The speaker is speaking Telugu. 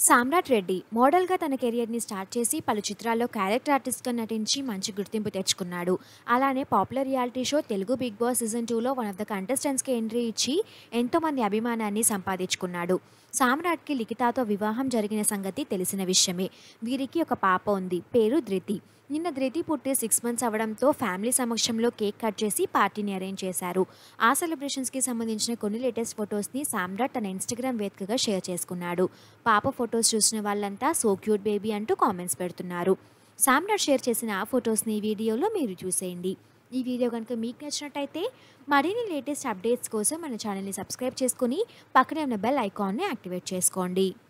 సామ్రాట్ రెడ్డి మోడల్గా తన కెరియర్ని స్టార్ట్ చేసి పలు చిత్రాల్లో క్యారెక్టర్ ఆర్టిస్ట్గా నటించి మంచి గుర్తింపు తెచ్చుకున్నాడు అలానే popular reality show Telugu Bigg Boss season టూలో వన్ ఆఫ్ ద కంటెస్టెంట్స్కి ఎంట్రీ ఇచ్చి ఎంతోమంది అభిమానాన్ని సంపాదించుకున్నాడు సామ్రాట్కి లిఖితాతో వివాహం జరిగిన సంగతి తెలిసిన విషయమే వీరికి ఒక పాప ఉంది పేరు ధృతి నిన్న ధృతి పుట్టి సిక్స్ మంత్స్ అవడంతో ఫ్యామిలీ సమక్షంలో కేక్ కట్ చేసి పార్టీని అరేంజ్ చేశారు ఆ సెలబ్రేషన్స్కి సంబంధించిన కొన్ని లేటెస్ట్ ఫొటోస్ని సామ్రాట్ తన ఇన్స్టాగ్రామ్ వేదికగా షేర్ చేసుకున్నాడు పాప ఫొటోస్ చూసిన వాళ్ళంతా సో క్యూట్ బేబీ అంటూ కామెంట్స్ పెడుతున్నారు సామ్రాట్ షేర్ చేసిన ఆ ఫొటోస్ని ఈ వీడియోలో మీరు చూసేయండి ఈ వీడియో కనుక మీకు నచ్చినట్టయితే మరిన్ని లేటెస్ట్ అప్డేట్స్ కోసం మన ఛానల్ని సబ్స్క్రైబ్ చేసుకుని పక్కనే ఉన్న బెల్ ఐకాన్ని యాక్టివేట్ చేసుకోండి